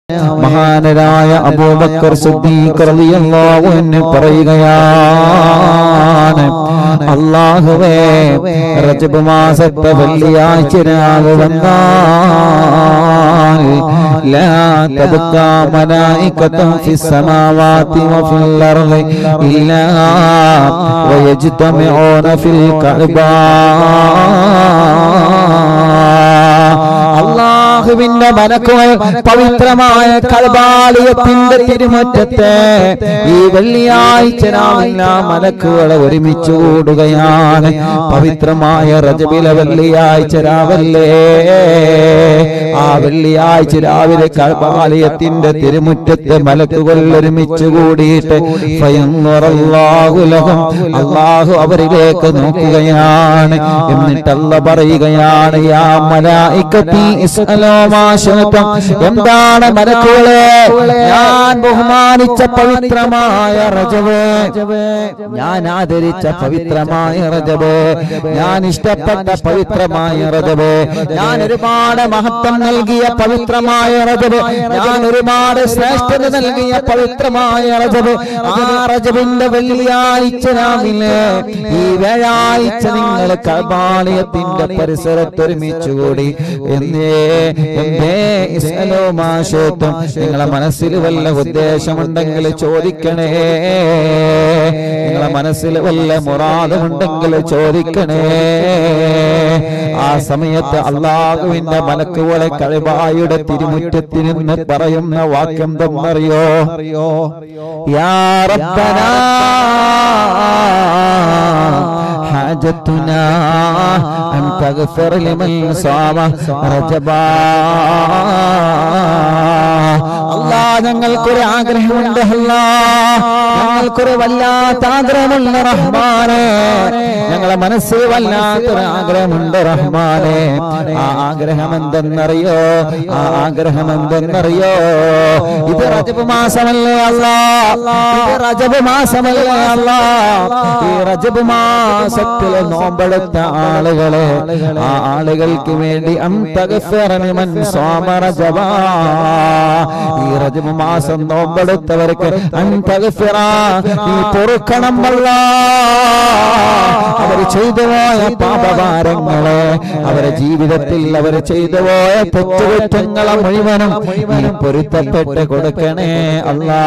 മഹാനരായ അബൂബക്കർ സിദ്ദീഖ് റളിയല്ലാഹു അൻഹു പറയുകയാണ് അല്ലാഹുവേ റജബ് മാസത്തെ വെള്ളിയാഴ്ച രാവ് വന്നാൽ ലാ തബ്കാ മലായികത്തും ഫിസ് സമാവാതി വഫിൽ അർളി ഇല്ലാ വയജ്തമിഊന ഫിൽ കഅബ അള്ളാഹുവിന്റെ മലക്കുകൾ പവിത്രമായ കൽബാലയത്തിന്റെ തിരുമുറ്റത്തെ ഈ വെള്ളിയാഴ്ച രാവിലെ ആ മലക്കുകളെ ഒരുമിച്ച് കൂടുകയാണ് പവിത്രമായ റജബിലെ വെള്ളിയാഴ്ച രാവല്ലേ ആ വെള്ളിയാഴ്ച രാവിലെ കൽബാലയത്തിന്റെ തിരുമുറ്റത്തെ മലക്കുകൾ ഒരുമിച്ച് കൂടിയിട്ട് ഫയന്നുറല്ലാഹുലഹും അള്ളാഹു അവരിലേക്ക് നോക്കുകയാണ് എന്നിട്ട് അല്ല പറയുകയാണ് യാ മലായിക്കത്തി ഇസ്അലോ മാ ശഅതും. എന്താണ് മലക്കുകളെ ഞാൻ ബഹുമാനിച്ച പവിത്രമായ റജബ് ഞാൻ ആദരിച്ച പവിത്രമായ റജബ് ഞാൻ ഇഷ്ടപ്പെട്ട പവിത്രമായ റജബ് ഞാൻ ഒരുപാട് മഹത്വം നൽകിയ പവിത്രമായ റജബ് ഞാൻ ഒരുപാട് ശ്രേഷ്ഠത നൽകിയ പവിത്രമായ റജബ് ആ റജബിന്റെ വെള്ളിയാഴ്ച രാവിലെ ഈ വ്യാഴാഴ്ച നിങ്ങൾ കബാലയത്തിന്റെ പരിസരത്ത് ഒരുമിച്ച് കൂടി എന്നേ എന്തേ ഇസ്അലോ മാഷത്തും നിങ്ങളെ മനസ്സിൽ വല്ല ഉദ്ദേശമുണ്ടെങ്കിൽ ചോദിക്കണേ നിങ്ങളെ മനസ്സിൽ വല്ല മുറാദുമുണ്ടെങ്കിൽ ചോദിക്കണേ ആ സമയത്ത് അള്ളാഹുവിന്റെ മലക്കുകളെ കഴിവായുടെ തിരുമുറ്റത്തിൽ നിന്ന് പറയുന്ന വാക്യം എന്തെന്നറിയോ യാ റബ്ബനാ حاجتنا أن تغفر لمن صام رجبا അല്ലാ ഞങ്ങൾക്കൊരു ആഗ്രഹമുണ്ട് അല്ലാ ഞങ്ങൾക്കൊരു വല്ലാത്ത ആഗ്രഹമുണ്ട് റഹ്മാനെ ഞങ്ങളെ മനസ്സിൽ വല്ലാത്തൊരു ആഗ്രഹമുണ്ട് റഹ്മാനെ ആ ആഗ്രഹം എന്തെന്നറിയോ ആ ആഗ്രഹം എന്തെന്നറിയോ ഇത് റജബ് മാസമല്ലേ അല്ലാ ഇത് റജബ് മാസമല്ലേ അല്ലാ ഈ റജബ് മാസത്തിൽ നോമ്പെടുത്ത ആളുകളെ ആ ആളുകൾക്ക് വേണ്ടി അന്തകഫിറനിമൻ സോമ റജബാ ഈ റജബ് മാസം നോമ്പെടുത്തവർക്ക് അന്തകഫിറ നീ പൊറുക്കണം അല്ലാ അവർ ചെയ്തു പോയ പാപഭാരങ്ങളെ അവരെ ജീവിതത്തിൽ അവർ ചെയ്തു പോയ തെറ്റുകുറ്റങ്ങളെ മുഴുവനും നീ പൊരുത്തപ്പെട്ട് കൊടുക്കണേ അല്ലാ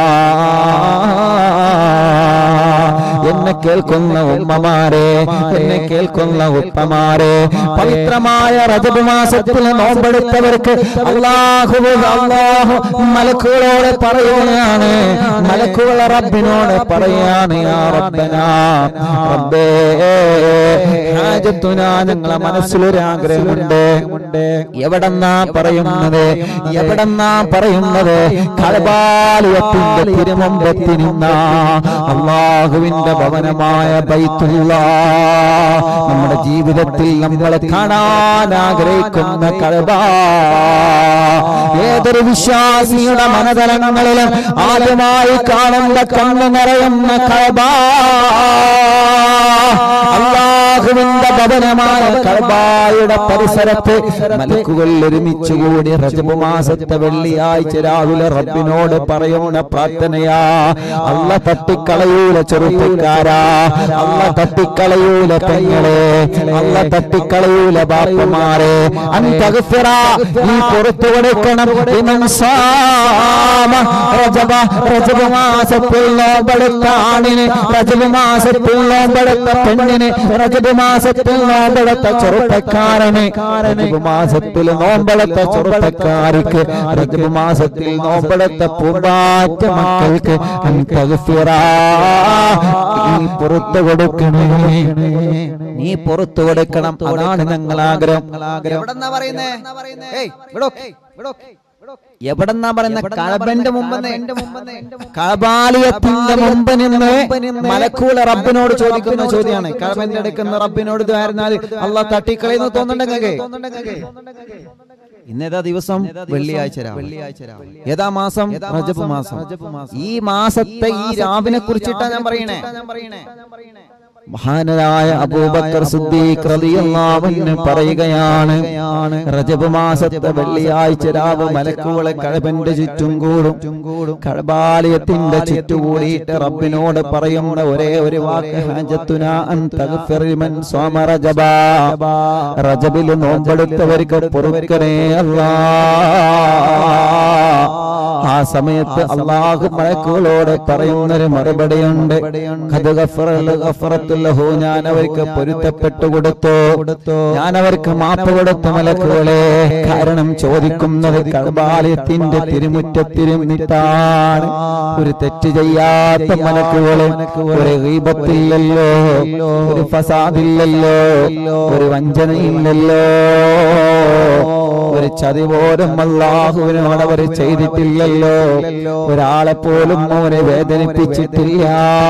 എന്നെ കേൾക്കുന്ന ഉമ്മമാരെ എന്നെ കേൾക്കുന്ന ഉപ്പമാരെ പവിത്രമായ റജബ് മാസത്തിൽ നോമ്പെടുത്തവർക്ക് അള്ളാഹു അള്ളാഹു മലക്കുകളോട് പറയുകയാണ് മലക്കുകൾ റബ്ബിനോട് പറയാണ് യാ റബ്ബനാ റബ്ബേ ഹാജത്തുനാ ഞങ്ങളെ മനസ്സിലൊരു ആഗ്രഹമുണ്ട് എവിടെന്നാ പറയുന്നത് എവിടെന്നാ പറയുന്നത് കലബാലയത്തിന്റെ തിരുമുമ്പത്തിനിന്ന അള്ളാഹുവിന്റെ ഭവനമായ ബൈത്തുള്ള നമ്മുടെ ജീവിതത്തിൽ നമ്മൾ കാണാൻ ആഗ്രഹിക്കുന്ന കലബ ഏതൊരു വിശ്വാസിയുടെ മനതലങ്ങളിലും ആദ്യമായി കാണുന്ന കണ്ണു നിറയുന്ന കലബ അള്ളാഹുവിന്റെ ഭവനമായ കൽബായുടെ പരിസരത്ത് മലക്കുകൾ ഒരുമിച്ച് കൂടി റജബ് മാസത്തെ വെള്ളിയാഴ്ച രാവിലെ റബ്ബിനോട് പറയുന്ന പ്രാർത്ഥനയാ അല്ല തട്ടിക്കളയൂല ചെറുപ്പക്കാരാ അല്ല തട്ടിക്കളയൂല പെങ്ങളെ അല്ല തട്ടിക്കളയൂല ബാപ്പമാരെ അന്തകഫിറ നീ പുറത്തു കൊടുക്കണം ഇമൻ സാമ റജബ റജബ് മാസത്തിൽ നോമ്പെടുത്ത ആണിന് റജബ് മാസത്തിൽ നോമ്പെടുത്ത പെണ്ണിന് റജബ് മാസത്തിൽ നോമ്പെടുത്ത ചെറുപ്പക്കാരന് റജബ് മാസത്തിൽ നോമ്പെടുത്ത ചെറുപ്പക്കാർക്ക് റജബ് മാസത്തിൽ നോമ്പെടുത്ത പൂമ്പാറ്റ മക്കൾക്ക് അന്തകഫിറ നീ പുറത്തു കൊടുക്കണേ നീ പുറത്തു കൊടുക്കണം അതാണ് ഞങ്ങൾ ആഗ്രഹം എവിടെന്നാ പറയുന്നേ ഏയ് വിടോ വിടോ എവിടെന്നാ പറയുന്ന കഴബന്റെ മുമ്പ് കഴബാലയത്തിന്റെ മുമ്പ് നിന്ന് മലക്കൂല റബ്ബിനോട് ചോദിക്കുന്ന ചോദ്യമാണ് കഴബന്റെ അടുക്കുന്ന റബ്ബിനോട് ഇതായിരുന്നാൽ അള്ളാഹ് തട്ടിക്കളയെന്ന് തോന്നുന്നുണ്ടെങ്കിൽ ഇന്നേതാ ദിവസം വെള്ളിയാഴ്ച രാവ്. ഏതാ മാസം റജബ് മാസം ഈ മാസത്തെ ഈ രാവിനെ കുറിച്ചിട്ടാ ഞാൻ പറയണേ മഹാനായ അബൂബക്കർ സിദ്ദീഖ് റളിയല്ലാഹു അൻഹു പറയുകയാണ് റജബ് മാസത്തെ വെള്ളിയാഴ്ച രാവ് മലക്കുകളെ കഴബന്റെ ചുറ്റും കൂടും കഴബാലയത്തിന്റെ ചുറ്റുകൂടിയിട്ട് റബ്ബിനോട് പറയുന്ന ഒരേ ഒരു വാക്ക് ഹാജത്തുന അൻ തഗ്ഫിർ ലിമൻ സ്വാമ റജബ റജബിൽ നോമ്പെടുത്തവർക്ക് പൊറുക്കണേ അല്ലാ ആ സമയത്ത് അള്ളാഹു മലക്കുകളോട് പറയുന്നൊരു മറുപടിയുണ്ട് ഖദ് ഗഫറ ഗഫറത്തു ലഹു ഞാൻ അവർക്ക് പൊരുത്തപ്പെട്ടു കൊടുത്തു ഞാൻ അവർക്ക് മാപ്പ് കൊടുത്തു മലക്കുകളെ കാരണം ചോദിക്കുന്നത് കർബാലയത്തിന്റെ തിരുമുറ്റത്തിരുന്നിട്ടാണ് ഒരു തെറ്റ് ചെയ്യാത്ത മലക്കുകളെ ഒരു ഗീബത്തില്ലല്ലോ ഒരു ഫസാദില്ലല്ലോ ഒരു വഞ്ചനയില്ലല്ലോ ഒരു ചതി പോലും അള്ളാഹുവിനോട് അവർ ചെയ്തിട്ടില്ലല്ലോ ഒരാളെ പോലും അവനെ വേദനിപ്പിച്ചിട്ടില്ല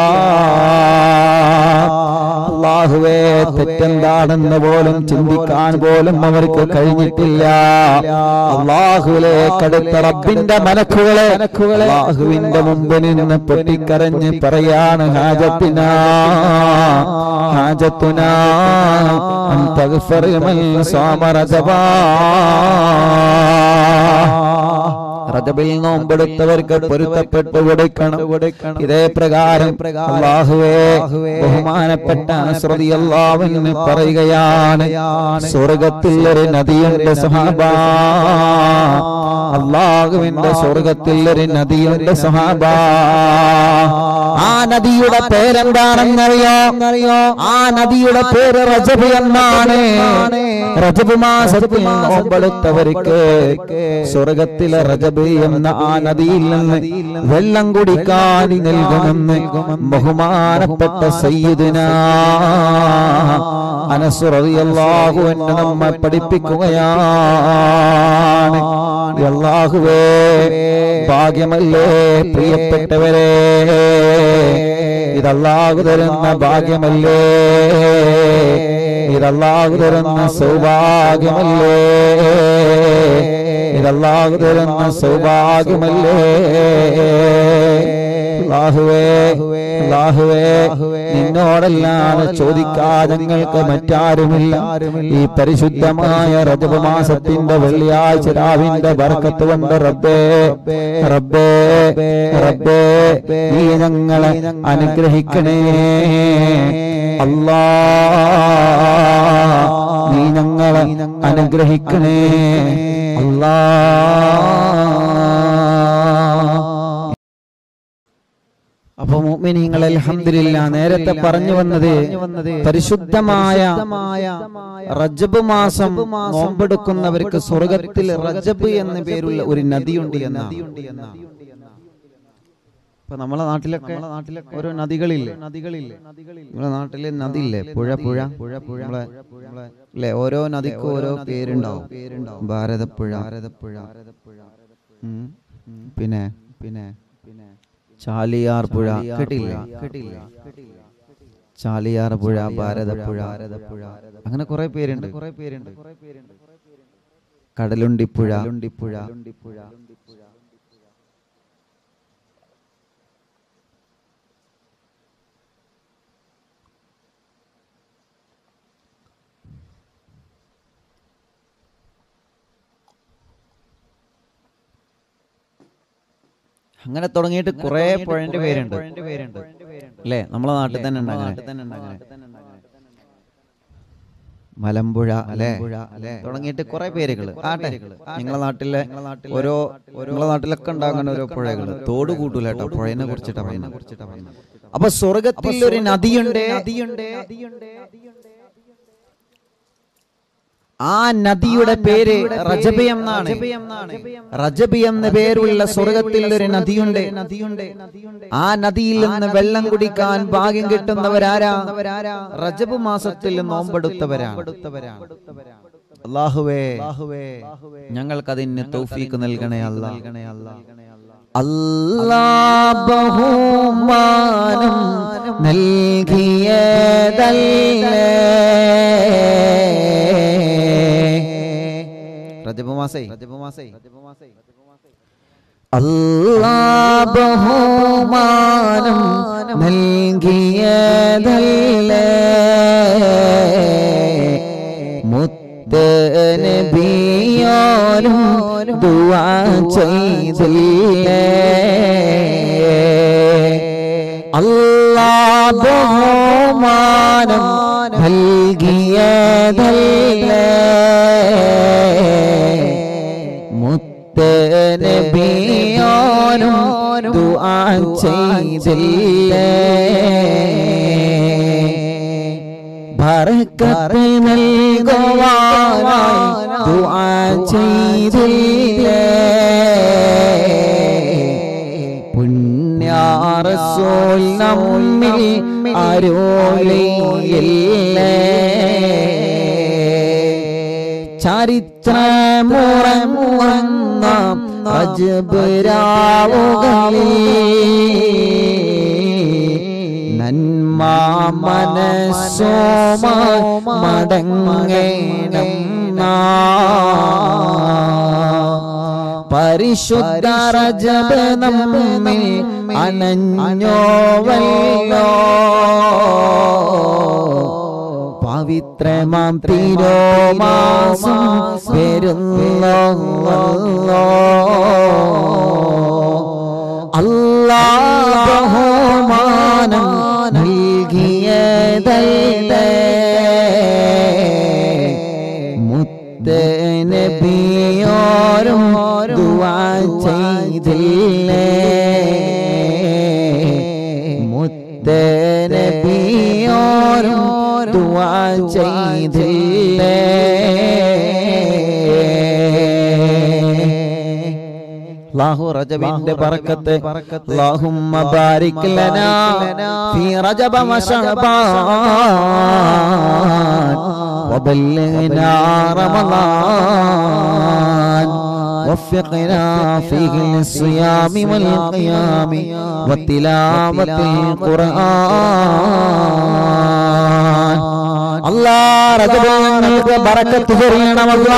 അള്ളാഹുവേ തെറ്റെന്താണെന്ന് പോലും ചിന്തിക്കാൻ പോലും അവർക്ക് കഴിഞ്ഞിട്ടില്ല അള്ളാഹുവിലെ കടുത്ത റബ്ബിന്റെ മലക്കുകളെ അള്ളാഹുവിന്റെ മുമ്പിൽ നിന്ന് പൊട്ടിക്കരഞ്ഞ് പറയാണ് ഹാജത്തിനാ ഹാജത്തുനാ അൻ തഗ്ഫിർ മൻ സാമ റജബാ റജബിൽ നോമ്പെടുത്തവർക്ക് പൊരുത്തപ്പെട്ടു കൊടുക്കണം ഇതേ പ്രകാരം അള്ളാഹുവേ ബഹുമാനപ്പെട്ട അനസ്രതി അള്ളാഹുവിന് പറയുകയാണ് സ്വർഗത്തിൽ ഒരു നദിയുണ്ട് സഹാബ അള്ളാഹുവിന്റെ സ്വർഗത്തിൽ ഒരു നദിയുണ്ട് സഹാബ ആ നദിയുടെ പേരെന്താണെന്നറിയോ ആ നദിയുടെ പേര് റജബ് എന്നാണ് റജബ് മാസത്തിൽ നോമ്പെടുത്തവർക്ക് സ്വർഗത്തിലെ റജബ് എന്ന ആ നദിയിൽ നിന്ന് വെള്ളം കുടിക്കാൻ നൽകുമെന്ന് ബഹുമാനപ്പെട്ട സയ്യിദിന അനസുറിയല്ലാഹു എന്നെ നമ്മെ പഠിപ്പിക്കുകയാണ് അല്ലാഹുവേ ഭാഗ്യമല്ലേ പ്രിയപ്പെട്ടവരെ ഇതല്ലാഹു തരുന്ന ഭാഗ്യമല്ലേ ഇതല്ലാഹു തരുന്ന സൗഭാഗ്യമല്ലേ ഇതല്ലാഹു തരുന്ന സൗഭാഗ്യമല്ലേ അല്ലാഹുവേ അല്ലാഹുവേ നിന്നോടല്ലാതെ ചോദിക്കാതെ ഞങ്ങൾക്ക് മറ്റാരുമില്ല ഈ പരിശുദ്ധമായ റജബ് മാസത്തിന്റെ വെള്ളിയാഴ്ച രാവിന്റെ ബർക്കത്ത് കൊണ്ട് റബ്ബേ റബ്ബേ റബ്ബേ നീ ഞങ്ങളെ അനുഗ്രഹിക്കണേ അല്ലാ നീ ഞങ്ങളെ അനുഗ്രഹിക്കണേ അല്ലാ അപ്പൊ മുഅ്മിനീങ്ങൾ അൽഹംദുലില്ലാ നേരത്തെ പറഞ്ഞു വന്നത് പരിശുദ്ധമായ റജബ് മാസം നോമ്പെടുക്കുന്നവർക്ക് സ്വർഗത്തിൽ റജബ് എന്ന പേരുള്ള ഒരു നദിയുണ്ട് എന്ന ഇപ്പൊ നമ്മളെ നാട്ടിലൊക്കെ ഓരോ നദികളില്ലേ നദികളില്ലേ നമ്മളെ നാട്ടിലെ നദിയില്ലേ പുഴ പുഴ പുഴ പുഴ നമ്മളെ അല്ലെ ഓരോ നദിക്കും ഓരോ പേരുണ്ടാവും പേരുണ്ടാവും ഭാരതപ്പുഴ ഭാരതപ്പുഴ ഉം. പിന്നെ പിന്നെ പിന്നെ ചാലിയാർ പുഴ കേട്ടില്ല കേട്ടില്ല ചാലിയാർ പുഴ ഭാരതപ്പുഴ ഭാരതപ്പുഴ അങ്ങനെ കുറെ പേരുണ്ട് കുറെ പേരുണ്ട് കടലുണ്ടിപ്പുഴ ലുണ്ടിപ്പുഴ അങ്ങനെ തുടങ്ങിയിട്ട് കുറെ പുഴന്റെ പേരുണ്ട് അല്ലേ നമ്മളെ നാട്ടിൽ തന്നെ ഉണ്ട് അങ്ങനെ മലമ്പുഴ അല്ലേ തുടങ്ങിയിട്ട് കുറെ പേരുകൾ ആട്ടെ നിങ്ങളെ നാട്ടിലെ ഓരോ നിങ്ങളെ നാട്ടിലൊക്കെ ഉണ്ടാകുന്ന ഓരോ പുഴകൾ തോട് കൂട്ടൂല കേട്ടോ പുഴനെ കുറിച്ചിട്ടാ പറയുന്നത് അപ്പൊ സ്വർഗത്തിൽ ഒരു നദിയുണ്ട് നദിയുണ്ട് ആ നദിയുടെ പേര് റജബി എന്നാണ് റജബി എന്ന പേരുള്ള സ്വർഗത്തിൽ ഒരു നദിയുണ്ട് നദിയുണ്ട് ആ നദിയിൽ നിന്ന് വെള്ളം കുടിക്കാൻ ഭാഗ്യം കിട്ടുന്നവരാരാ റജബ് മാസത്തിൽ നോമ്പെടുത്തവരാണ് അള്ളാഹുവേ ഞങ്ങൾക്കതിന് തൗഫീക്ക് നൽകണേ അല്ലാ അല്ലാ ബഹുമാനം നൽകിയതല്ലേ റജബ് മാസേ റജബ് മാസേ അല്ലാ ബഹുമാനം നൽകിയതല്ലേ നബിയോരും ദുആ ചെയ്തില്ലേ അല്ലാ ബഹുമാനം നൽകിയതല്ലേ മുത്തനബിയോനും ദുആ ചെയ്തില്ലേ ബർക്കത്ത് നൽകുവാനായി ദുആ ചെയ്തില്ലേ പുണ്യാറസോൽ നമ്മിൽ അരോളിയില്ലേ ചരിത്രമുറങ്ങുന്ന അജബരാവുകളിൽ നന്മ മനസ്സോമാ മടങ്ങേണം പരിശുദ്ധ രജബ നമ്മിൽ അനഞ്ഞോവല്ലോ പവിത്രമാം തിരോമാസം വരുന്നല്ലോ അല്ലാ ബഹുമാനം നൽകിയതല്ലേ മുത്തനബിയോരും ദുആ ചെയ്തില്ലേ മുത്തനബിയോരും ദുആ ചെയ്തില്ലേ അല്ലാഹു റജബിന്റെ ബറക്കത്ത് അല്ലാഹുമ്മ ബാരിക് ലനാ ഫീ റജബ വശഅബാൻ وبلغنا رمضان وفقنا فيه للصيام والقيام وتلاوة القرآن الله رجب ഞങ്ങൾക്ക് ബറക്കത്ത് ചൊരിയണമല്ലാ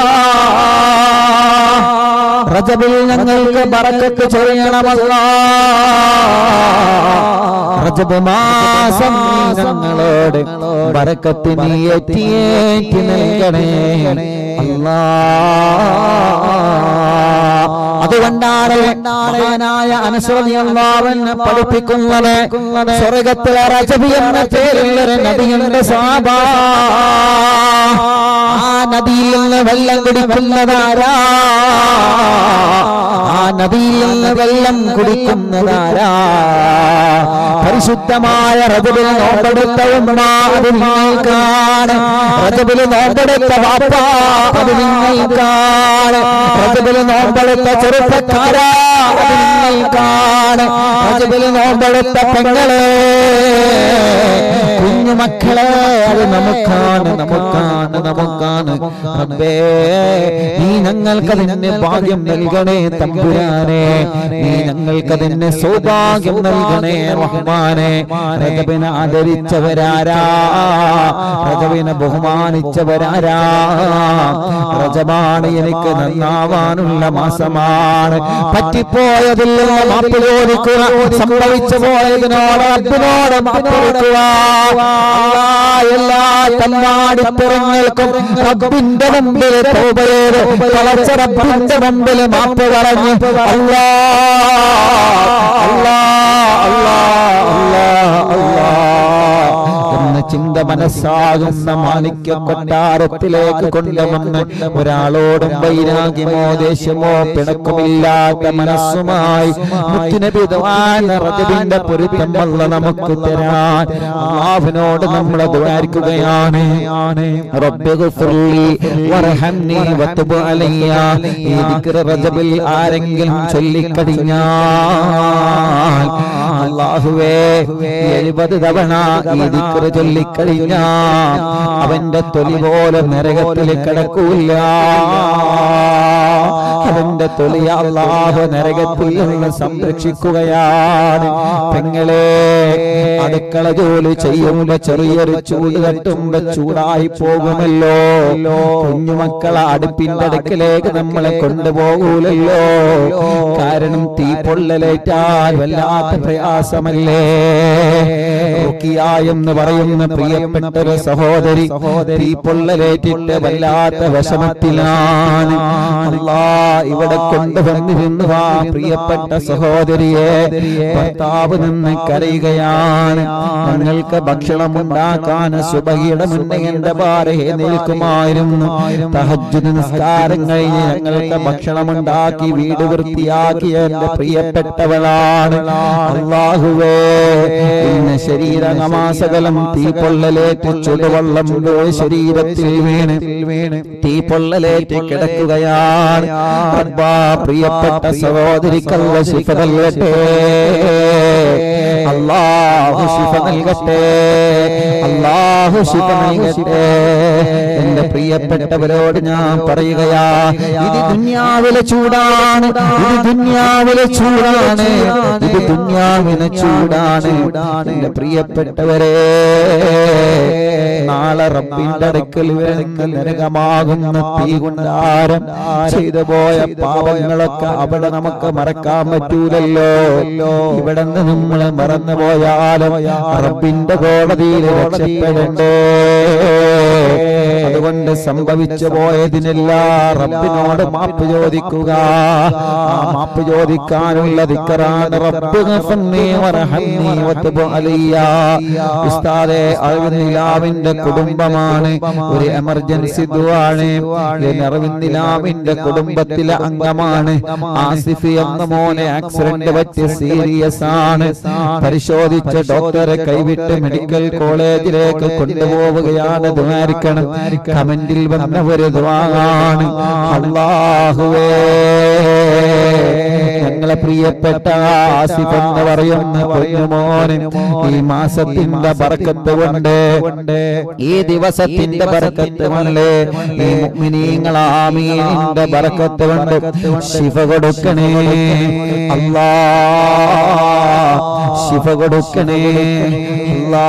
റജബിൽ ഞങ്ങൾക്ക് ബറക്കത്ത് ചൊരിയണമല്ല റജബ് മാസം നീ ഞങ്ങളോട് ബറക്കത്ത് നീ ഏറ്റിയേറ്റി നൽകണേ അല്ലാ അതുകൊണ്ടാണ് മഹാനായ അനുസൃതിയല്ലാവെന്ന് പഠിപ്പിക്കുന്നത് സ്വർഗത്തിലെ റജബി എന്ന പേരുള്ളൊരു നദിയുണ്ട് സാബ ആ നദിയിൽ നിന്ന് വെള്ളം കുടിക്കുന്നതാരാ ആ നദിയിൽ നിന്ന് വെള്ളം കുടിക്കുന്നതാരാ പരിശുദ്ധമായ റജബിൽ നോമ്പെടുത്ത ഉമ്മ അത് നിങ്ങൾക്കാണ് റജബിൽ നോമ്പെടുത്ത വാപ്പ അത് നിങ്ങൾക്കാണ് റജബിൽ നോമ്പെടുത്ത ചെറുപ്പക്കാരാ അത് നിങ്ങൾക്കാണ് റജബിൽ നോമ്പെടുത്ത പെങ്ങളെ കുഞ്ഞുമക്കളെ അത് നമുക്കാണ് നമുക്കാണ് നമുക്കാണ് റബ്ബേ നീ ഞങ്ങൾക്കതിന് ഭാഗ്യം നൽകണേ തമ്പുരാനെ നീ ഞങ്ങൾക്കതിന് സൗഭാഗ്യം നൽകണേ റഹ്മാനെ റജബിനെ ആദരിച്ചവരാരാ റജബിനെ ബഹുമാനിച്ചവരാരാ റജബാണ് എനിക്ക് നന്നാവാനുള്ള മാസമാണ് പറ്റിപ്പോയതിൽ നിന്ന് മാപ്പ് ചോദിക്കുക സംഭവിച്ചു പോയതിനോട് റബ്ബിനോട് മാപ്പ് കൊടുക്കുക അല്ലാ, എല്ലാ തമ്മാടിത്തരങ്ങൾക്കും റബ്ബിന്റെ മുമ്പിൽ തൗബ ചെയ്ത് തളച്ച റബ്ബിന്റെ മുമ്പിൽ മാപ്പ് പറഞ്ഞു അല്ലാ അല്ലാ അല്ലാ അല്ലാ അല്ലാ എന്ന ചിന്ത മനസ്സാകുന്ന മാണിക്യ കൊട്ടാരത്തിലേക്ക് കൊണ്ടുവന്ന് ഒരാളോടും വൈരാഗ്യമോ ദേഷ്യമോ പിണക്കമില്ലാത്ത മനസ്സുമായി മുത്തിനബിന്റെ പൊരുത്തം വല്ല നമുക്ക് തരാൻ അള്ളാഹുവിനോട് നമ്മൾ ദ്വാരിക്കുകയാണ് റബ്ബി ഗുഫ്ർലി വർഹംനി വതുബ് അലയ്യ ഈ ദിക്ർ റജബിൽ ആരെങ്കിലും ചൊല്ലിക്കഴിഞ്ഞാൽ അള്ളാഹുവേ എഴുപത് തവണ ഈ ദിക്ർ ചൊല്ലിക്കഴിഞ്ഞ അവന്റെ തൊലി പോലെ നരകത്തിൽ കിടക്കൂല അവന്റെ തൊലി അള്ളാഹു നരകത്തിൽ നിന്ന് സംരക്ഷിക്കുകയാണ് പെങ്ങളെ അടുക്കള ജോലി ചെയ്യുമ്പോ ചെറിയൊരു ചൂട് തട്ടുമ്പോ ചൂടായി പോകുമല്ലോ കുഞ്ഞുമക്കളെ അടുപ്പിന്റെ അടുക്കിലേക്ക് നമ്മളെ കൊണ്ടുപോകൂലല്ലോ കാരണം തീ പൊള്ളലേറ്റാൽ വല്ലാത്ത പ്രയാസമല്ലേ റുക്കിയ എന്ന് പറയുന്ന പ്രിയപ്പെട്ട ഒരു സഹോദരി തീ പൊള്ളലേറ്റിട്ട് വല്ലാത്ത വിഷമത്തിലാണ് അല്ലാ ഇവിടെ കൊണ്ടുവന്നിരുന്നു ആ പ്രിയപ്പെട്ട സഹോദരിയെ ഭർത്താവ് നിന്ന് കരയുകയാണ് ഞങ്ങൾക്ക് ഭക്ഷണം ഉണ്ടാക്കാൻ സുബഹിയുടെ മുന്നേ എന്റെ ഭാര്യയെ നിൽക്കുമായിരുന്നു തഹജ്ജുദ് നിസ്കാരം കഴിഞ്ഞ് ഞങ്ങൾക്ക് ഭക്ഷണം ഉണ്ടാക്കി വീട് വൃത്തിയാക്കിയ എന്റെ പ്രിയപ്പെട്ടവളാണ് അള്ളാഹുവേ ഇന്ന് ശരീരമാസകലം തീ പൊള്ളലേറ്റ് ചുടുവെള്ളം മുഴുവൻ ശരീരത്തിൽ വീണ് വീണ് തീ പൊള്ളലേറ്റ് കിടക്കുകയാണ് റബ്ബാ, പ്രിയപ്പെട്ട സഹോദരിക്കല്ല ശിഫ നൽകട്ടെ അള്ളാഹു ശിഫ നൽകട്ടെ അള്ളാഹു ശിഫ നൽകട്ടെ എന്റെ പ്രിയപ്പെട്ടവരോട് ഞാൻ പറയുകയാ ഇത് ദുന്യാവിലെ ചൂടാണ് ഇത് ദുന്യാവിലെ ചൂടാണ് ഇത് ദുന്യാവിലെ ചൂടാണ് എന്റെ പ്രിയപ്പെട്ടവരെ നാളെ റബ്ബിന്റെ അടുക്കൽ വരുന്ന നരകമാകുന്ന തീ കൊണ്ടാരം ചെയ്തു പോയ പാപങ്ങളൊക്കെ അവിടെ നമുക്ക് മറക്കാൻ പറ്റൂലല്ലോ ഇവിടെ നിന്ന് നമ്മൾ മറന്നു പോയാലും റബ്ബിന്റെ കോടതിയിൽ രക്ഷപ്പെടണ്ടേ അതുകൊണ്ട് സംഭവിച്ചു പോയതിനെല്ലാം റബ്ബിനോട് മാപ്പ് ചോദിക്കുക ആ മാപ്പ് ചോദിക്കാനുള്ള ദിക്കറാണ് റബ്ബ് ഗഫർനി വറഹംനി വതുബ് അലയ്യ ഉസ്താദെ അരവിന്ദിലാവിന്റെ കുടുംബമാണ് ഒരു എമർജൻസി ദുആണ് അരവിന്ദിലാവിന്റെ കുടുംബത്തിലെ അംഗമാണ് ആസിഫ് എന്ന മോനെ ആക്സിഡന്റ് പറ്റി സീരിയസ് ആണ് പരിശോധിച്ച ഡോക്ടറെ കൈവിട്ട് മെഡിക്കൽ കോളേജിലേക്ക് കൊണ്ടുപോവുകയാണ് ദ്വാരിക്കണം കമന്റിൽ വന്ന ഒരു ദ്വാണ് അള്ളാഹുവേ ഞങ്ങളെ പ്രിയപ്പെട്ട ആസിഫ് എന്ന് പറയുന്ന പൊന്നുമോന് ഈ മാസത്തിന്റെ ബർക്കത്ത് കൊണ്ട് ഈ ദിവസത്തിന്റെ ബർക്കത്ത് കൊണ്ട് ഈ മുഅ്മിനീങ്ങളാമീനിന്റെ ബർക്കത്ത് കൊണ്ട് ശിഫ കൊടുക്കണേ അല്ലാ ശിഫ കൊടുക്കണേ അല്ലാ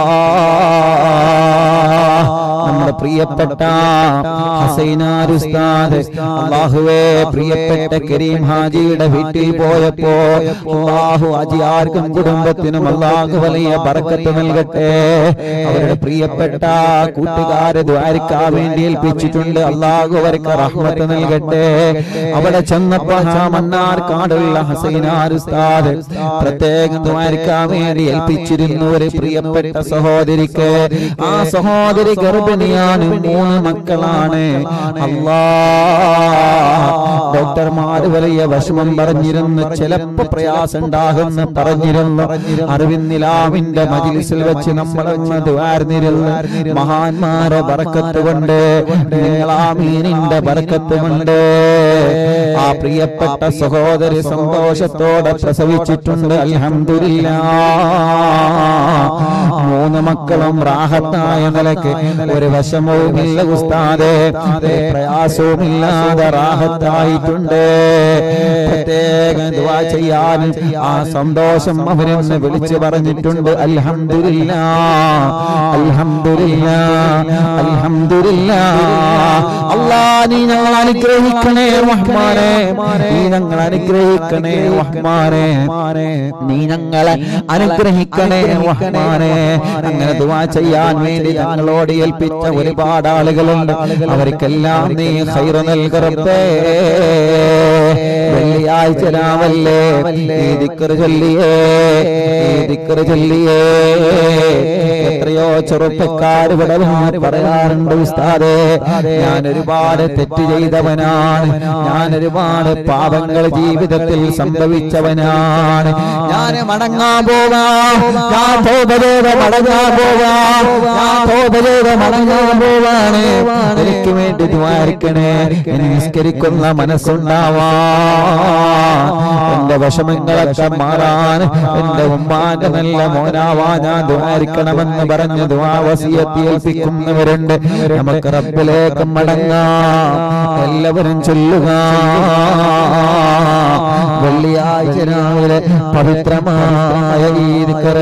നമ്മുടെ പ്രിയപ്പെട്ട ഹസൈനാർ ഉസ്താദ് അള്ളാഹുവേ പ്രിയപ്പെട്ട കരീം ഹാജിയുടെ വീട്ടിൽ പോയപ്പോ അള്ളാഹു ഹാജിയാർക്കും കുടുംബത്തിനും അള്ളാഹു വലിയ ബർക്കത്ത് നൽകട്ടെ അവരുടെ പ്രിയപ്പെട്ട കൂട്ടുകാരെ ദ്വാരിക്കാൻ വേണ്ടി ഏൽപ്പിച്ചിട്ടുണ്ട് അള്ളാഹു അവർക്ക് റഹ്മത്ത് നൽകട്ടെ അവിടെ ചെന്നപ്പോ ആ മണ്ണാർക്കാടുള്ള ഹസൈനാർ ഉസ്താദ് പ്രത്യേകം ദ്വാരിക്കാൻ വേണ്ടി ഏൽപ്പിച്ചിരുന്നു ഒരു പ്രിയപ്പെട്ട സഹോദരിക്ക് ആ സഹോദരി ഗർഭിണിയാണ് മൂന്ന് മക്കളാണ് അല്ലാ ഡോക്ടർമാർ വലിയ വിഷമം പറഞ്ഞിരുന്നു ചിലപ്പോ പ്രയാസം ഉണ്ടാകുമെന്ന് പറഞ്ഞിരുന്നു അറിവിന്നിലാവിന്റെ മജിലിസിൽ വെച്ച് നമ്മളൊന്ന് ദ്വാർന്നിരുന്നു മഹാന്മാരെ ബറക്കത്ത് കൊണ്ട് നിങ്ങളാമീനിന്റെ ബറക്കത്ത് കൊണ്ട് ആ പ്രിയപ്പെട്ട സഹോദരി സന്തോഷത്തോടെ പ്രസവിച്ചിട്ടുണ്ട് അൽഹംദുലില്ലാ മൂന്ന് മക്കളും റാഹത്തായ നിലയ്ക്ക് ഒരു വശമവുമില്ല ഉസ്താദെ ഒരു പ്രയാസവുമില്ലാതെ റാഹത്തായിട്ടുണ്ട് പ്രത്യേക ദുആ ചെയ്യാൻ ആ സന്തോഷം അവരൊന്ന് വിളിച്ചു പറഞ്ഞിട്ടുണ്ട് അൽഹംദുലില്ലാ അൽഹംദുലില്ലാ അൽഹംദുലില്ലാ അല്ലാ നീ ഞങ്ങൾ അനുഗ്രഹിക്കണേ റഹ്മാനെ നീ ഞങ്ങൾ അനുഗ്രഹിക്കണേ റഹ്മാനെ നീ ഞങ്ങളെ അനുഗ്രഹിക്കണേ റഹ്മാനെ അങ്ങനെ ദുആ ചെയ്യാൻ വേണ്ടി ഞങ്ങളോട് ഏൽപ്പിച്ച ഒരുപാട് ആളുകളുണ്ട് അവർക്കെല്ലാം നീ ഖൈറ് നൽകറപ്പേ വെള്ളിയാഴ്ച രാവല്ലേ ഈ ദിക്ർ ചൊല്ലിയേ ഈ ദിക്ർ ചൊല്ലിയേ എത്രയോ ചെറുപ്പക്കാർ ഇവിടെ വന്ന് പറയാറുണ്ട് ഉസ്താദേ ഞാൻ ഒരുപാട് തെറ്റ് ചെയ്തവനാണ് ഞാൻ ഒരുപാട് പാപങ്ങൾ ജീവിതത്തിൽ സംഭവിച്ചവനാണ് ഞാൻ മടങ്ങാൻ പോവാം ഞാൻ തോപ ചെയ്ത് മടങ്ങാൻ പോവാം ഞാൻ തോപ ചെയ്ത് മടങ്ങാൻ പോവാണ് എനിക്ക് വേണ്ടി ദ്വാരിക്കണേ ഇനി നിസ്കരിക്കുന്ന മനസ്സുണ്ടാവാ എന്റെ വിഷമങ്ങളൊക്കെ മാറാൻ എന്റെ ഉമ്മാന്റെ നല്ല മോനാവാ ഞാൻ ദ്വാരിക്കണമെന്ന് പറഞ്ഞ് ദ്വാവസിയത്തി ഏൽപ്പിക്കുന്നവരുണ്ട് നമുക്ക് റബ്ബിലേക്ക് മടങ്ങാം എല്ലാവരും ചൊല്ലുക വെള്ളിയാഴ്ച രാവിലെ പവിത്രമായ ഈദ് കറ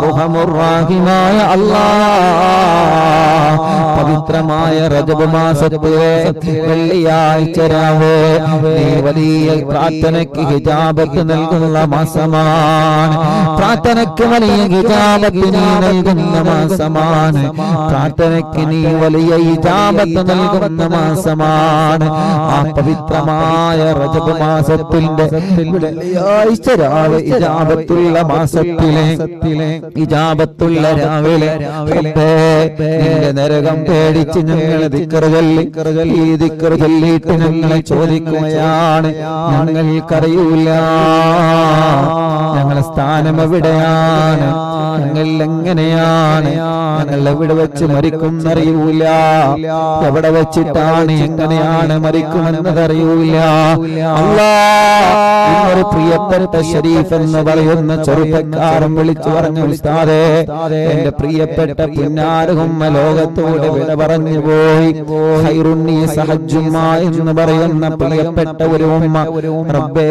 അർഹമുറാഹിമായ അല്ലാ പവിത്രമായ റജബ് മാസത്തിലെ വെള്ളിയാഴ്ച രാവ് നീ വലിയ പ്രാർത്ഥനയ്ക്ക് ഹിജാബത്ത് നൽകുന്ന മാസമാണ് പ്രാർത്ഥനയ്ക്ക് വലിയ ഹിജാബത്ത് നീ നൽകുന്ന മാസമാണ് പ്രാർത്ഥനയ്ക്ക് നീ വലിയ ഹിജാബത്ത് നൽകുന്ന മാസമാണ് ആ പവിത്രമായ റജബ് മാസത്തിന്റെ വെള്ളിയാഴ്ച രാവ് ഇജാബത്തുള്ള മാസത്തിലെ ഇജാബത്തുള്ള രാവിലെ റബ്ബേ, നിന്റെ നരകം പേടിച്ച് ഞങ്ങൾ ദിക്കറ് ചൊല്ലി ഈ ദിക്കറ് ചൊല്ലിയിട്ട് ഞങ്ങളെ ചോദിക്കുകയാണ് ഞങ്ങൾക്കറിയൂല ഞങ്ങളെ സ്ഥാനം എവിടെയാണ് ഞങ്ങൾ എങ്ങനെയാണ് ഞങ്ങൾ എവിടെ വെച്ച് മരിക്കുന്നറിയൂല എവിടെ വെച്ചിട്ടാണ് എങ്ങനെയാണ് മരിക്കുമെന്നതറിയൂല അല്ലാ ഒരു പ്രിയപ്പെട്ട ഷരീഫ് എന്ന് പറയുന്ന ചെറുപ്പക്കാരൻ വിളിച്ചു പറഞ്ഞു ഉസ്താദേ എന്റെ പ്രിയപ്പെട്ട പുന്നാരകുമ്മ ലോകത്തോട് വിട പറഞ്ഞു പോയി ഹൈറുണ്ണി സഹജുമ്മ എന്ന് പറയുന്ന പ്രിയപ്പെട്ട ഒരു ഉമ്മ റബ്ബേ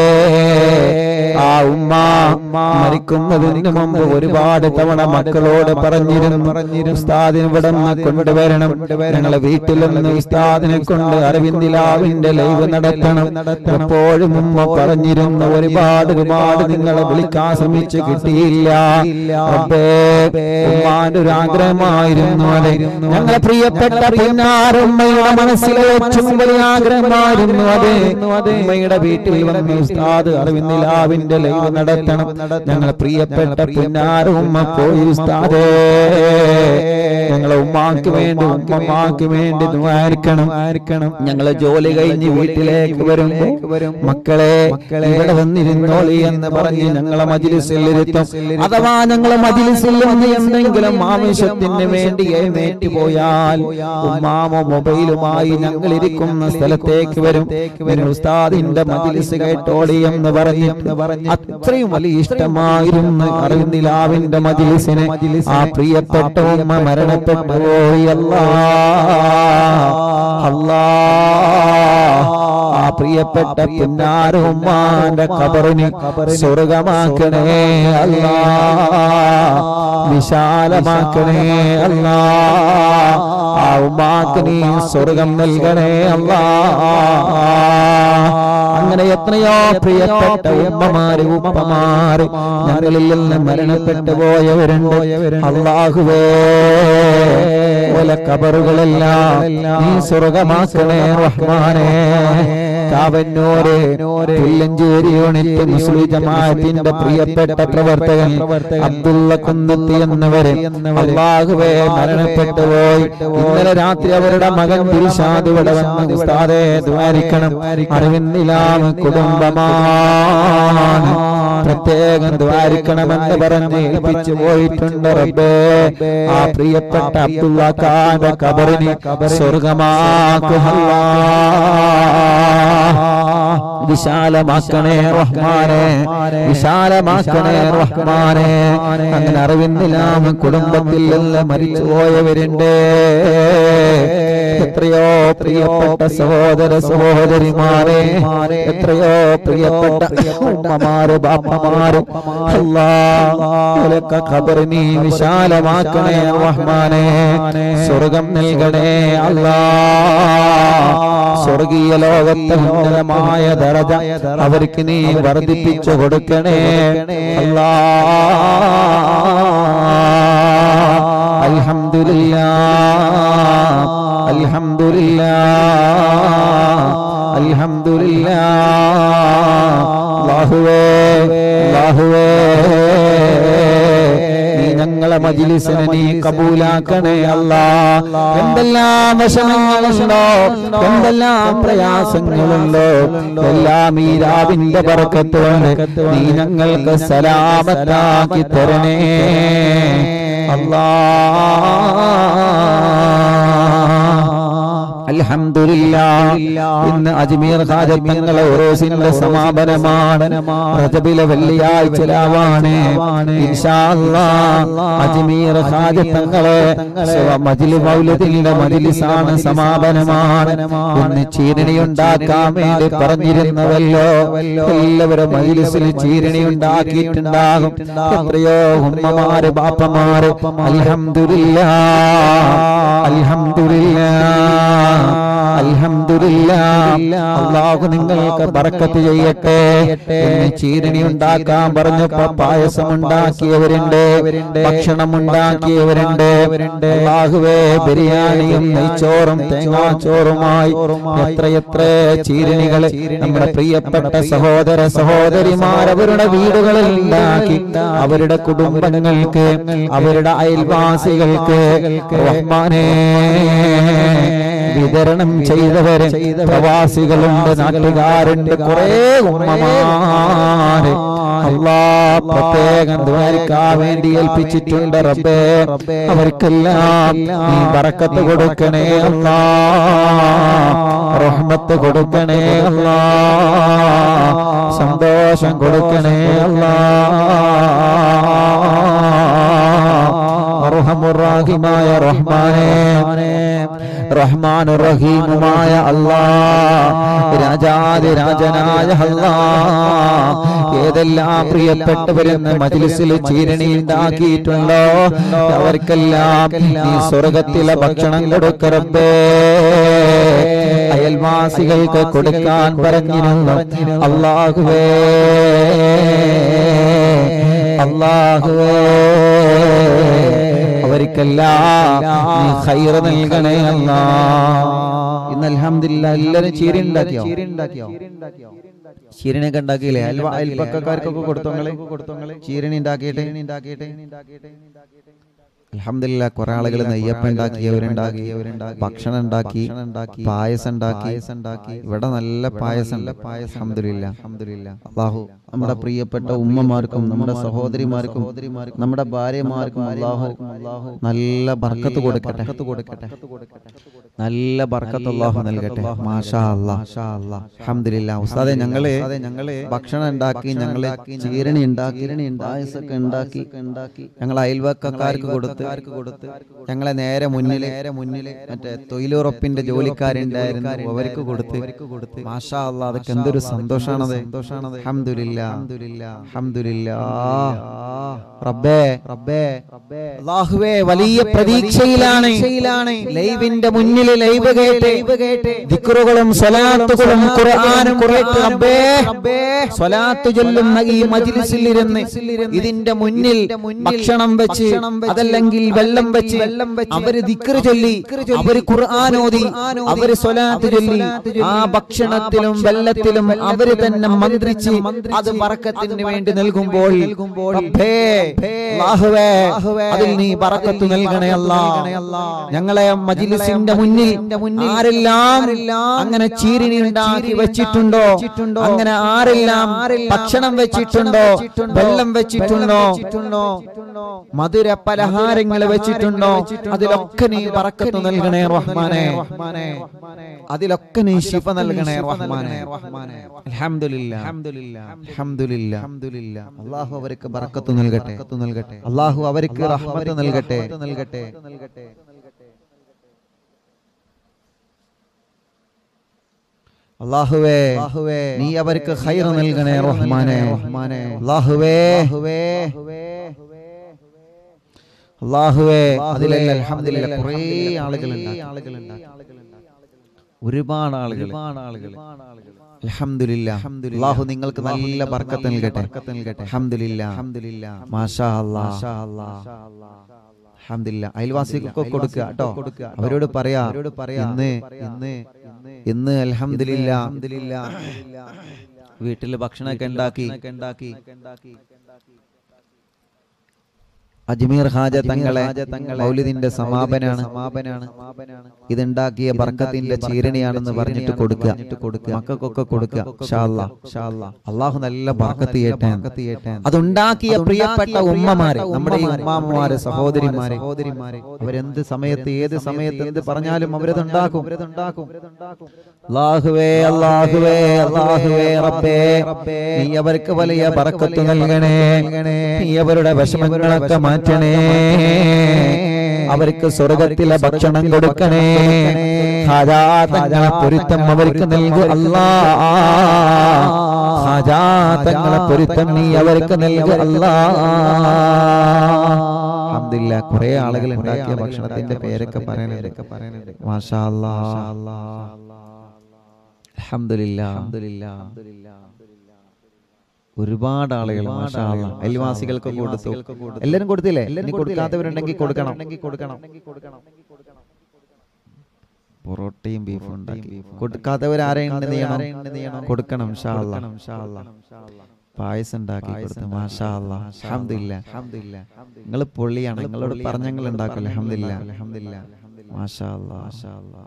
ആ ഉമ്മ മരിക്കുന്നതിന് മുമ്പ് ഒരുപാട് തവണ മക്കളോട് പറഞ്ഞിരുന്നു ഉസ്താദിന് ഇവിടെ നിന്ന് കൊണ്ടുവരണം ഞങ്ങളെ വീട്ടിൽ നിന്ന് ഉസ്താദിനെ കൊണ്ട് അരവിന്ദിലാവിന്റെ ലൈവ് നടത്തണം എപ്പോഴും ഉമ്മ പറഞ്ഞിരുന്നു ഒരുപാട് ഒരുപാട് നിങ്ങളെ വിളിക്കാൻ ശ്രമിച്ച് കിട്ടിയില്ല റബ്ബേ, ഉമ്മാന്റെ ഒരു ആഗ്രഹമായിരുന്നു അതെ ഞങ്ങളെ പ്രിയപ്പെട്ട പിന്നാരുമ്മയുടെ മനസ്സിലെ ഏറ്റവും വലിയ ആഗ്രഹമായിരുന്നു അതെ ഉമ്മയുടെ വീട്ടിൽ വന്ന് ഉസ്താദ് അറിവിന്നിലാവിന്റെ ലൈവ് നടത്തണം ഞങ്ങളെ പ്രിയപ്പെട്ട പിന്നാരുമ്മ പോയി ഉസ്താദേ ഞങ്ങളെ ഉമ്മാക്ക് വേണ്ടി ഉമ്മമാക്ക് വേണ്ടി ദ്വാരിക്കണം ഞങ്ങളെ ജോലി കഴിഞ്ഞ് വീട്ടിലേക്ക് വരുമ്പോ മക്കളെ ഇവിടെ വന്നിരുന്നോളി എന്ന് പറഞ്ഞ് ഞങ്ങളെ മജിലിസിൽ ഇരുത്തും അഥവാ ഞങ്ങളെ മജിലിസിൽ വന്ന് എന്തെങ്കിലും ആവശ്യത്തിന് വേണ്ടി എഴുന്നേറ്റ് പോയാൽ ഉമ്മാമോ മൊബൈലുമായി ഞങ്ങൾ ഇരിക്കുന്ന സ്ഥലത്തേക്ക് വരും നിങ്ങൾ ഉസ്താദിന്റെ മജിലിസ് കേട്ടോളി എന്ന് പറഞ്ഞിട്ട് അത്രയും വലിയ ഇഷ്ടമായിരുന്നു അറിവിന്ദിലാവിന്റെ മജിലിസിനെ ആ പ്രിയപ്പെട്ട ഉമ്മ മരണപ്പെട്ടു പോയി അല്ലാ അല്ലാ ആ പ്രിയപ്പെട്ട പുന്നാരുമ്മാന്റെ കബറിന് സ്വർഗമാക്കണേ അല്ലാ വിശാലമാക്കണേ അല്ലാ ആ ഉമ്മാക്ക് നീ സ്വർഗം നൽകണേ അല്ലാ അങ്ങനെ എത്രയോ പ്രിയപ്പെട്ട ഉമ്മമാര് ഉപ്പമാര് ഞങ്ങളിൽ നിന്ന് മരണപ്പെട്ടു പോയവരുണ്ട് അള്ളാഹുവേ ഓല കബറുകളെല്ലാം നീ സ്വർഗമാക്കണേ റഹ്മാനേ കാവന്നൂര് പുല്ലഞ്ചേരി യൂണിറ്റ് മുസ്ലിം ജമാഅത്തിന്റെ പ്രിയപ്പെട്ട പ്രവർത്തകൻ അബ്ദുള്ള കുന്നത്തി എന്നവര് അള്ളാഹുവേ മരണപ്പെട്ടു പോയി ഇന്നലെ രാത്രി അവരുടെ മകൻ ദിൽഷാദ് ഇവിടെ വന്ന് ഉസ്താദേ ദ്വാരിക്കണം അറിവിന്നിലാമ കുടുംബമാണ് പ്രത്യേകം ദ്വാരിക്കണമെന്ന് പറഞ്ഞ് ഏൽപ്പിച്ചു പോയിട്ടുണ്ട് റബ്ബേ ആ പ്രിയപ്പെട്ട അബ്ദുള്ള ഖാന്റെ കബറിന് സ്വർഗമാക്കുക വിശാലമാക്കണേ റഹ്മാനെ വിശാലമാക്കണേ റഹ്മാനെ അങ്ങനെ അറിവിന്നിലാമ കുടുംബത്തിൽ നിന്ന് മരിച്ചു പോയവരുണ്ട് എത്രയോ പ്രിയപ്പെട്ട സഹോദര സഹോദരിമാരെ എത്രയോ പ്രിയപ്പെട്ട ഉമ്മമാര് ബാപ്പമാര് അല്ലാഹ് ഖബറിനി വിശാലമാക്കണേ റഹ്മാനെ സ്വർഗം നൽകണേ അല്ലാ സ്വർഗീയ ലോകത്തെ ഉന്നതമായ ദറജ അവർക്ക് നീ വർദ്ധിപ്പിച്ചു കൊടുക്കണേ അല്ലാ അൽഹംദുലില്ലാ അൽഹംദുലില്ലാ അൽഹംദുലില്ലാ അല്ലാഹുവേ അല്ലാഹുവേ നീ ഞങ്ങളെ മജിലിസിനെ നീ കബൂലാക്കണേ അല്ലാ എന്തെല്ലാം വിഷമങ്ങളുണ്ടോ എന്തെല്ലാം പ്രയാസങ്ങളുണ്ടോ എല്ലാം ഈ രാവിന്റെ പറക്കത്തോണ്ട് നീ ഞങ്ങൾക്ക് സലാമത്താക്കി തരണേ അല്ലാ അൽഹംദുലില്ലാ ഇന്ന് അജ്മീർ ഹാജത്തങ്ങളെ ഉറൂസിന്റെ സമാപനമാണ് റജബിലെ വെള്ളിയാഴ്ച രാവാണ് ഇൻഷാ അല്ലാ അജ്മീർ ഹാജത്തങ്ങളെ മജിലി മൗലദിന്റെ മജിലിസാണ് സമാപനമാണ് ഇന്ന് ചീരണി ഉണ്ടാക്കാൻ വേണ്ടി പറഞ്ഞിരുന്നവല്ലോ എല്ലാവരും മജിലിസിൽ ചീരണി ഉണ്ടാക്കിയിട്ടുണ്ടാകും എത്രയോ ഉമ്മമാര് ബാപ്പമാര് അൽഹംദുലില്ലാ അൽഹംദുലില്ലാ അൽഹംദുലില്ലാ അള്ളാഹു നിങ്ങൾക്ക് ബർക്കത്ത് ചെയ്യട്ടെ ഇന്ന് ചീരണി ഉണ്ടാക്കാൻ പറഞ്ഞപ്പോ പായസം ഉണ്ടാക്കിയവരുണ്ട് ഭക്ഷണം ഉണ്ടാക്കിയവരുണ്ട് അള്ളാഹുവേ ബിരിയാണിയും നെയ്ച്ചോറും തേങ്ങാച്ചോറുമായി എത്രയെത്ര ചീരണികൾ നമ്മുടെ പ്രിയപ്പെട്ട സഹോദര സഹോദരിമാർ അവരുടെ വീടുകളിൽ ഉണ്ടാക്കി അവരുടെ കുടുംബങ്ങൾക്ക് അവരുടെ അയൽവാസികൾക്ക് റഹ്മാനേ വിതരണം ചെയ്തവര് പ്രവാസികളുണ്ട് നാട്ടുകാരുണ്ട് കുറെ ഉമ്മമാര് അള്ളാ പ്രത്യേകം ദ്വാരിക്കാൻ വേണ്ടി ഏൽപ്പിച്ചിട്ടുണ്ട് റബ്ബേ അവർക്കെല്ലാം നീ ബറക്കത്ത് കൊടുക്കണേ അല്ലാ റഹ്മത്ത് കൊടുക്കണേ അല്ലാ സന്തോഷം കൊടുക്കണേ അല്ലാ അർഹമുറാഹിമായ റഹ്മാനേ റഹ്മാനു റഹീമുമായ അല്ലാ രാജാതി രാജനായ അല്ലാ ഏതെല്ലാം പ്രിയപ്പെട്ടവരെന്ന് മജ്ലിസിൽ ചീരണി ഉണ്ടാക്കിയിട്ടുണ്ടോ അവർക്കെല്ലാം നീ സ്വർഗത്തിലെ ഭക്ഷണം കൊടുക്കറമ്പേ അയൽവാസികൾക്ക് കൊടുക്കാൻ പറഞ്ഞിരുന്നു അള്ളാഹുവേ അള്ളാഹുവേ അവർക്കെല്ലാം നീ ഖൈറ് നൽകണേ അല്ലാ ഇന്ന് അൽഹംദുലില്ല എല്ലാരും ചീരി ഉണ്ടാക്കിയോ ചീരണിയൊക്കെ ഉണ്ടാക്കിയില്ലേ അയൽവ അയൽപ്പക്കാർക്കൊക്കെ കൊടുത്തോങ്ങളെ കൊടുത്തോങ്ങളെ ചീരണി ഉണ്ടാക്കിയിട്ട് ഉണ്ടാക്കിയിട്ട് അൽഹംദുലില്ല കുറെ ആളുകൾ നെയ്യപ്പം ഉണ്ടാക്കിയവരുണ്ടാക്കി ഭക്ഷണം ഉണ്ടാക്കി പായസം ഉണ്ടാക്കി ഉണ്ടാക്കി ഇവിടെ നല്ല പായസം ഉണ്ട് പായസം അൽഹംദുലില്ല അൽഹംദുലില്ല അള്ളാഹു നമ്മുടെ പ്രിയപ്പെട്ട ഉമ്മമാർക്കും നമ്മുടെ സഹോദരിമാർക്കും നമ്മുടെ ഭാര്യമാർക്കും അള്ളാഹു നല്ല ബർക്കത്ത് കൊടുക്കട്ടെ കൊടുക്കട്ടെ നല്ല ബർക്കത്ത് അള്ളാഹു നൽകട്ടെ മാഷാ അല്ലാഹ് അൽഹംദുലില്ലാ ഉസ്താദെ ഞങ്ങള് ഞങ്ങള് ഭക്ഷണം ഉണ്ടാക്കി ഞങ്ങള് ചീരണി ഉണ്ടാക്കി പായസമൊക്കെ ഉണ്ടാക്കി ഉണ്ടാക്കി ഞങ്ങൾ അയൽവക്കക്കാർക്ക് കൊടുത്ത് കൊടുത്ത് ഞങ്ങളെ നേരെ മുന്നിൽ നേരെ മുന്നിൽ മറ്റേ തൊഴിലുറപ്പിന്റെ ജോലിക്കാരുണ്ടായിരുന്നു അവർക്ക് കൊടുത്ത് കൊടുത്ത് മാഷാ അല്ലാ അതൊക്കെ എന്തൊരു സന്തോഷാണത് സന്തോഷാണത് അൽഹംദുലില്ലാ അൽഹംദുലില്ലാ റബ്ബേ റബ്ബേ അള്ളാഹുവേ വലിയ പ്രതീക്ഷയിലാണ് ലൈവിന്റെ മുന്നിൽ ലൈവ് കേട്ട് ദിക്റുകളും സ്വലാത്തുകളും ഖുർആനും കേട്ട് റബ്ബേ സ്വലാത്ത് ചൊല്ലുന്ന ഈ മജ്ലിസിൽ ഇരുന്ന് ഇതിന്റെ മുന്നിൽ ഭക്ഷണം വെച്ച് അതല്ലെങ്കിൽ വെള്ളം വെച്ച് അവര് ദിക്റ് ചൊല്ലി അവര് ഖുർആൻ ഓതി അവര് സ്വലാത്ത് ചൊല്ലി ആ ഭക്ഷണത്തിലും വെള്ളത്തിലും അവര് തന്നെ മന്ത്രിച്ച് അത് ബറക്കത്തിന് വേണ്ടി നൽകുമ്പോൾ റബ്ബേ അല്ലാഹുവേ അതിൽ നീ ബറക്കത്ത് നൽകണേ അല്ലാ ഞങ്ങളെ മജിലിസിന്റെ മുന്നിൽ ആരെല്ലാം അങ്ങനെ ചീരിണി ഉണ്ടാക്കി വെച്ചിട്ടുണ്ടോ അങ്ങനെ ആരെല്ലാം ഭക്ഷണം വെച്ചിട്ടുണ്ടോ വെള്ളം വെച്ചിട്ടുണ്ടോ മധുര പലഹാരങ്ങൾ വെച്ചിട്ടുണ്ടോ അതിലൊക്കെ നീ ബറക്കത്ത് നൽകണേ റഹ്മാനെ അതിലൊക്കെ നീ ശിഫ നൽകണേ റഹ്മാനെ അൽഹംദുലില്ലാ അൽഹംദുലില്ലാ അൽഹംദുലില്ലാ അല്ലാഹു അവർക്ക് ബർക്കത്ത് നൽകട്ടെ നൽകട്ടെ അല്ലാഹു അവർക്ക് റഹ്മത്ത് നൽകട്ടെ നൽകട്ടെ അല്ലാഹുവേ നീ അവർക്ക് ഖൈർ നൽകണേ റഹ്മാനെ അല്ലാഹുവേ അല്ലാഹുവേ അതിലല്ല അൽഹംദുലില്ലാ കുറേ ആളുകളുണ്ട് ആളുകളുണ്ട് ഒരുപാട് ആളുകൾ ആളുകൾ അൽഹംദുലില്ലാ അല്ലാഹു നിങ്ങൾക്ക് നല്ല ബർക്കത്ത് നൽകട്ടെ അൽഹംദുലില്ലാ അൽഹംദുലില്ലാ മാഷാ അല്ലാഹ് അൽഹംദുലില്ലാ അയൽവാസികൾക്കൊക്കെ കൊടുക്കുക കേട്ടോ അവരോട് പറയാ അവരോട് പറയാ ഇന്ന് ഇന്ന് ഇന്ന് അൽഹംദുലില്ലാ വീട്ടിൽ ഭക്ഷണമൊക്കെ ഉണ്ടാക്കി ഉണ്ടാക്കി അജ്മീർ ഹാജ തങ്ങളെ മൗലിദിന്റെ സമാപനാണ് സമാപനാണ് ഇതുണ്ടാക്കിയ ബർക്കത്തിന്റെ ചീരണിയാണെന്ന് പറഞ്ഞിട്ട് കൊടുക്കുക മക്കൾക്കൊക്കെ കൊടുക്കുക ഇൻഷാ അല്ലാ. അള്ളാഹു നല്ല ബർക്കത്ത് ചെയ്യട്ടെ അതുണ്ടാക്കിയ പ്രിയപ്പെട്ട ഉമ്മമാരെ നമ്മുടെ ഈ ഉമ്മാമ്മമാരെ സഹോദരിമാരെ സഹോദരിമാരെ അവരെന്ത് സമയത്ത് ഏത് സമയത്ത് എന്ത് പറഞ്ഞാലും അവരതുണ്ടാക്കും അള്ളാഹുവേ അള്ളാഹുവേ അള്ളാഹുവേ റബ്ബേ നീ അവർക്ക് വലിയ ബർക്കത്ത് നൽകണേ നീ അവരുടെ വിഷമങ്ങളൊക്കെ മാറ്റണേ അവർക്ക് സ്വർഗത്തിലെ ഭക്ഷണം കൊടുക്കണേ ഹാജാതങ്ങളെ പൊരുത്തം അവർക്ക് നൽകു അല്ലാ ഹാജാതങ്ങളെ പൊരുത്തം നീ അവർക്ക് നൽകു അല്ലാ അൽഹംദുലില്ലാ കുറെ ആളുകൾ ഉണ്ടാക്കിയ ഭക്ഷണത്തിന്റെ പേരൊക്കെ പറയാനുണ്ട് മാഷാ അല്ലാ അൽഹംദുലില്ലാ അൽഹംദുലില്ലാ ഒരുപാട് ആളുകൾ മാഷാ അല്ലാ. അയൽവാസികൾക്ക് കൊടുത്തു എല്ലാരും കൊടുത്തില്ലേ ഇനി കൊടുക്കാത്തവരുണ്ടെങ്കിൽ കൊടുക്കണം കൊടുക്കണം പൊറോട്ടയും ബീഫും ഉണ്ടാക്കി കൊടുക്കാത്തവർ ആരെയും ചെയ്യണം കൊടുക്കണം ഇൻഷാ അല്ലാ. പായസം ഉണ്ടാക്കി കൊടുത്തു മാഷാ അല്ലാ. അൽഹംദുലില്ലാ നിങ്ങൾ പൊള്ളിയാണ് നിങ്ങളോട് പറഞ്ഞ ഞങ്ങൾ ഉണ്ടാക്കില്ല അഹമ്മദില്ല അഹമ്മദില്ല മാഷാ അല്ലാ. മാഷാ അല്ലാ.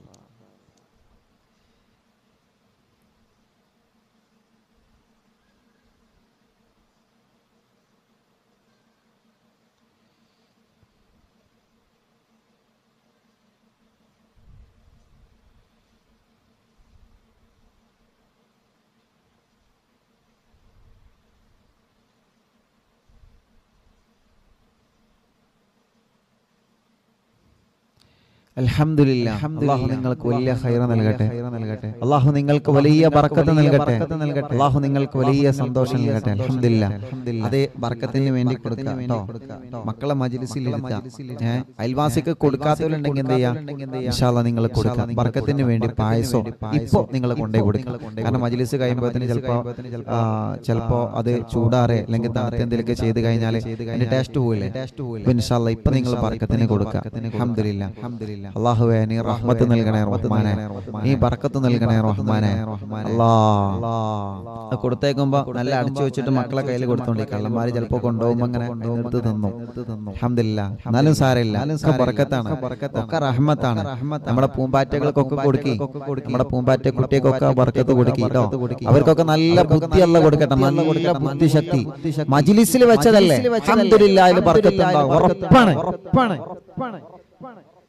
അൽഹംദുലില്ലാ അള്ളാഹു നിങ്ങൾക്ക് വലിയ ഹൈറ നൽകട്ടെ അള്ളാഹു നിങ്ങൾക്ക് വലിയ ബർക്കത്ത് നൽകട്ടെ അള്ളാഹു നിങ്ങൾക്ക് വലിയ സന്തോഷം നൽകട്ടെ അൽഹംദുലില്ലാ അതേ ബർക്കത്തിന് വേണ്ടി കൊടുക്കാം കേട്ടോ മക്കളെ മജ്ലിസിൽ ഇരുത്താം ഏ, അയൽവാസിക്ക് കൊടുക്കാത്തവരുണ്ടെങ്കിൽ എന്ത് ചെയ്യാം ഇൻഷാല്ലാ നിങ്ങൾ കൊടുക്കാം ബർക്കത്തിന് വേണ്ടി പായസോ ഇപ്പോ നിങ്ങൾ കൊണ്ടേ കൊടുക്കാം കാരണം മജ്ലിസ് കഴിയുമ്പോഴത്തേന് ചിലപ്പോ ആ, ചിലപ്പോ അത് ചൂടാറെ അല്ലെങ്കിൽ തണുത്ത എന്തെങ്കിലുമൊക്കെ ചെയ്ത് കഴിഞ്ഞാൽ അതിന്റെ ടേസ്റ്റ് പോവില്ലേ അപ്പൊ ഇൻഷാല്ലാ ഇപ്പൊ നിങ്ങൾ ബർക്കത്തിന് കൊടുക്കാം അൽഹംദുലില്ലാ അള്ളാഹുവേ നീ റഹ്മത്ത് നൽകണേ റഹ്മാനെ നീ ബർക്കത്ത് നൽകണേ റഹ്മാനെ അല്ലാ അത് കൊടുത്തേക്കുമ്പോ നല്ല അടിച്ചു വെച്ചിട്ട് മക്കളെ കയ്യിൽ കൊടുത്തോണ്ടി കള്ളന്മാര് ചിലപ്പോ കൊണ്ടുപോകുമ്പോ അങ്ങനെ എടുത്ത് തന്നു അൽഹംദുലില്ലാ എന്നാലും സാരമില്ല ഒക്കെ ബർക്കത്താണ് ഒക്കെ റഹ്മത്താണ് നമ്മുടെ പൂമ്പാറ്റകൾക്കൊക്കെ കൊടുക്കി നമ്മുടെ പൂമ്പാറ്റ കുട്ടികൾക്കൊക്കെ ബർക്കത്ത് കൊടുക്കി കേട്ടോ അവർക്കൊക്കെ നല്ല ബുദ്ധിയല്ല കൊടുക്കട്ടെ നല്ല ബുദ്ധിശക്തി മജിലിസിൽ വെച്ചതല്ലേ അൽഹംദുലില്ലാ അതിൽ ബർക്കത്ത് ഉണ്ടാവും ഉറപ്പാണ് ഉറപ്പാണ്